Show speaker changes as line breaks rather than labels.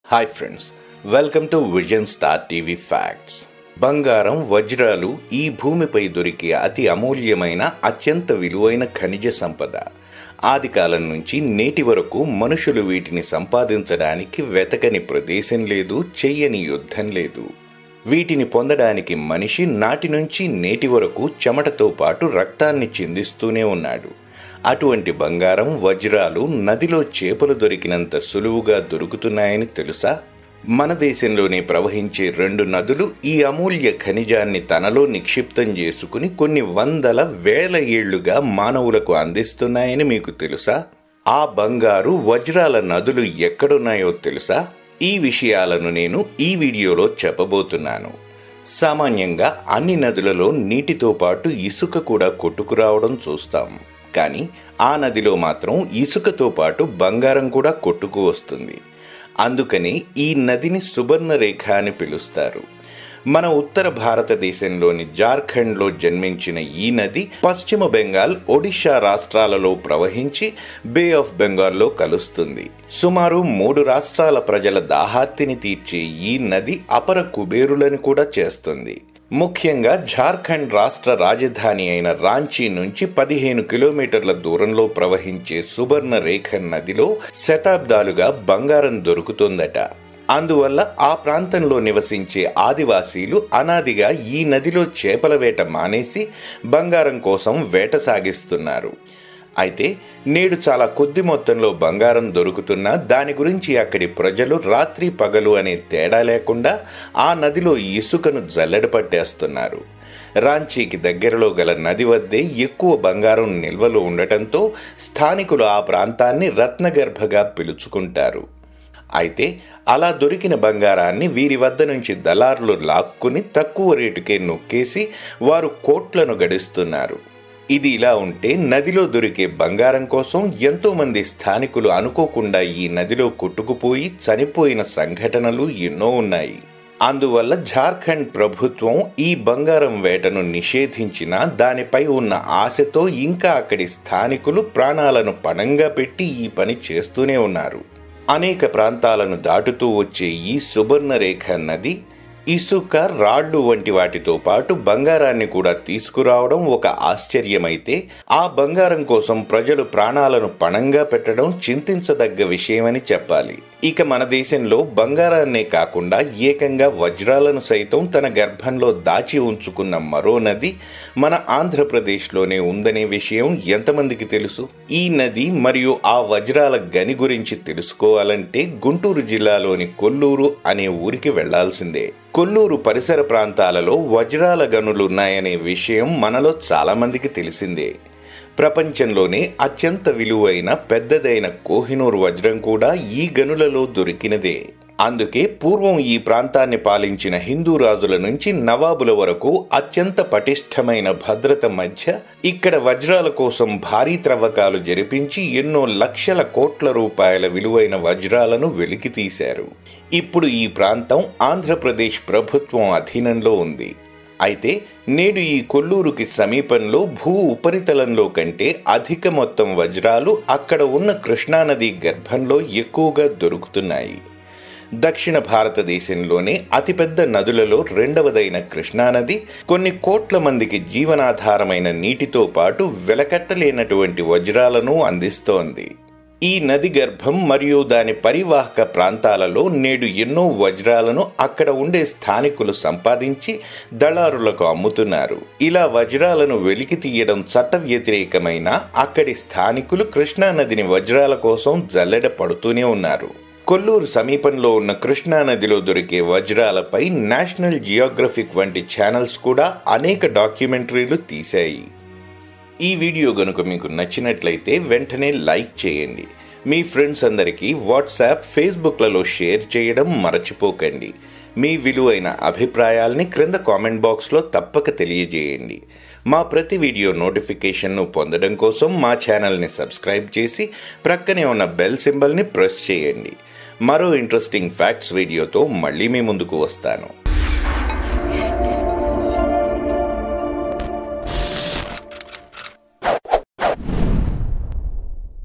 hi friends welcome to vision star TV facts బంగారం వజ్రాలు ఈ భూమిపై దొరికే అతి అమూల్యమైన అత్యంత విలువైన ఖనిజ సంపద ఆది కాలం నుంచి నేటి వరకు మనుషులు వీటిని సంపాదించడానికి వెతకని ప్రదేశం లేదు చెయ్యని యుద్ధం లేదు వీటిని పొందడానికి మనిషి నాటి నుంచి నేటి వరకు చెమటతో పాటు రక్తాన్ని చిందిస్తూనే ఉన్నాడు అటువంటి బంగారం వజ్రాలు నదిలో చేపలు దొరికినంత సులువుగా దొరుకుతున్నాయని తెలుసా మన దేశంలోనే ప్రవహించే రెండు నదులు ఈ అమూల్య ఖనిజాన్ని తనలో నిక్షిప్తం చేసుకుని కొన్ని వందల వేల ఏళ్లుగా మానవులకు అందిస్తున్నాయని మీకు తెలుసా ఆ బంగారు వజ్రాల నదులు ఎక్కడున్నాయో తెలుసా ఈ విషయాలను నేను ఈ వీడియోలో చెప్పబోతున్నాను సామాన్యంగా అన్ని నదులలో నీటితో పాటు ఇసుక కూడా కొట్టుకురావడం చూస్తాం కానీ ఆ నదిలో మాత్రం ఇసుకతో పాటు బంగారం కూడా కొట్టుకు వస్తుంది అందుకని ఈ నదిని సువర్ణ రేఖ అని పిలుస్తారు మన ఉత్తర భారతదేశంలోని జార్ఖండ్లో జన్మించిన ఈ నది పశ్చిమ బెంగాల్ ఒడిషా రాష్ట్రాలలో ప్రవహించి బే ఆఫ్ బెంగాల్లో కలుస్తుంది సుమారు మూడు రాష్ట్రాల ప్రజల దాహార్తిని తీర్చే ఈ నది అపర కుబేరులని కూడా చేస్తుంది ముఖ్యంగా జార్ఖండ్ రాష్ట్ర రాజధాని అయిన రాంచీ నుంచి పదిహేను కిలోమీటర్ల దూరంలో ప్రవహించే సువర్ణ రేఖ నదిలో శతాబ్దాలుగా బంగారం దొరుకుతుందట అందువల్ల ఆ ప్రాంతంలో నివసించే ఆదివాసీలు అనాదిగా ఈ నదిలో చేపల వేట మానేసి బంగారం కోసం వేట సాగిస్తున్నారు అయితే నేడు చాలా కొద్ది మొత్తంలో బంగారం దొరుకుతున్నా దాని గురించి అక్కడి ప్రజలు రాత్రి పగలు అనే తేడా లేకుండా ఆ నదిలో ఇసుకను జల్లెడ పట్టేస్తున్నారు రాంచీకి దగ్గరలో గల నది వద్దే ఎక్కువ బంగారం నిల్వలు ఉండటంతో స్థానికులు ఆ ప్రాంతాన్ని రత్నగర్భగా పిలుచుకుంటారు అయితే అలా దొరికిన బంగారాన్ని వీరి వద్ద నుంచి దళారులు లాక్కుని తక్కువ రేటుకే నొక్కేసి వారు కోట్లను గడిస్తున్నారు ఇది ఇలా ఉంటే నదిలో దొరికే బంగారం కోసం ఎంతో మంది స్థానికులు అనుకోకుండా ఈ నదిలో కొట్టుకుపోయి చనిపోయిన సంఘటనలు ఎన్నో ఉన్నాయి అందువల్ల జార్ఖండ్ ప్రభుత్వం ఈ బంగారం వేటను నిషేధించినా దానిపై ఉన్న ఆశతో ఇంకా అక్కడి స్థానికులు ప్రాణాలను పణంగా పెట్టి ఈ పని చేస్తూనే ఉన్నారు అనేక ప్రాంతాలను దాటుతూ వచ్చే ఈ సువర్ణరేఖ నది ఇసుక రాళ్లు వంటి వాటితో పాటు బంగారాన్ని కూడా తీసుకురావడం ఒక ఆశ్చర్యమైతే ఆ బంగారం కోసం ప్రజలు ప్రాణాలను పణంగా పెట్టడం చింతించదగ్గ విషయమని చెప్పాలి ఇక మన దేశంలో బంగారాన్నే కాకుండా ఏకంగా వజ్రాలను సైతం తన గర్భంలో దాచి ఉంచుకున్న మరో నది మన ఆంధ్రప్రదేశ్లోనే ఉందనే విషయం ఎంతమందికి తెలుసు ఈ నది మరియు ఆ వజ్రాల గని గురించి తెలుసుకోవాలంటే గుంటూరు జిల్లాలోని కొల్లూరు అనే ఊరికి వెళ్లాల్సిందే కొల్లూరు పరిసర ప్రాంతాలలో వజ్రాల గనులున్నాయనే విషయం మనలో చాలా మందికి తెలిసిందే ప్రపంచంలోనే అత్యంత విలువైన పెద్దదైన కోహినూర్ వజ్రం కూడా ఈ గనులలో దొరికినదే అందుకే పూర్వం ఈ ప్రాంతాన్ని పాలించిన హిందూ రాజుల నుంచి నవాబుల వరకు అత్యంత పటిష్టమైన భద్రత మధ్య ఇక్కడ వజ్రాల కోసం భారీ త్రవ్వకాలు జరిపించి ఎన్నో లక్షల కోట్ల రూపాయల విలువైన వజ్రాలను వెలికి తీశారు ఇప్పుడు ఈ ప్రాంతం ఆంధ్రప్రదేశ్ ప్రభుత్వం అధీనంలో ఉంది అయితే నేడు ఈ కొల్లూరుకి సమీపంలో భూ ఉపరితలంలో కంటే అధిక మొత్తం వజ్రాలు అక్కడ ఉన్న కృష్ణానది గర్భంలో ఎక్కువగా దొరుకుతున్నాయి దక్షిణ భారతదేశంలోనే అతిపెద్ద నదులలో రెండవదైన కృష్ణానది కొన్ని కోట్ల మందికి జీవనాధారమైన నీటితో పాటు వెలకట్టలేనటువంటి వజ్రాలను అందిస్తోంది ఈ నది గర్భం మరియు దాని పరివాహక ప్రాంతాలలో నేడు ఎన్నో వజ్రాలను అక్కడ ఉండే స్థానికులు సంపాదించి దళారులకు అమ్ముతున్నారు ఇలా వజ్రాలను వెలికి తీయడం చట్ట వ్యతిరేకమైన అక్కడి స్థానికులు కృష్ణానదిని వజ్రాల కోసం జల్లెడ పడుతూనే ఉన్నారు కొల్లూరు సమీపంలో ఉన్న కృష్ణానదిలో దొరికే వజ్రాలపై నేషనల్ జియోగ్రఫిక్ వంటి ఛానల్స్ కూడా అనేక డాక్యుమెంటరీలు తీశాయి ఈ వీడియో గనుక మీకు నచ్చినట్లయితే వెంటనే లైక్ చేయండి మీ ఫ్రెండ్స్ అందరికీ వాట్సాప్ ఫేస్బుక్లలో షేర్ చేయడం మరచిపోకండి మీ విలువైన అభిప్రాయాల్ని క్రింద కామెంట్ బాక్స్లో తప్పక తెలియజేయండి మా ప్రతి వీడియో నోటిఫికేషన్ను పొందడం కోసం మా ఛానల్ని సబ్స్క్రైబ్ చేసి ప్రక్కనే ఉన్న బెల్ సింబల్ని ప్రెస్ చేయండి మరో ఇంట్రెస్టింగ్ ఫ్యాక్ట్స్ వీడియోతో మళ్ళీ మీ ముందుకు వస్తాను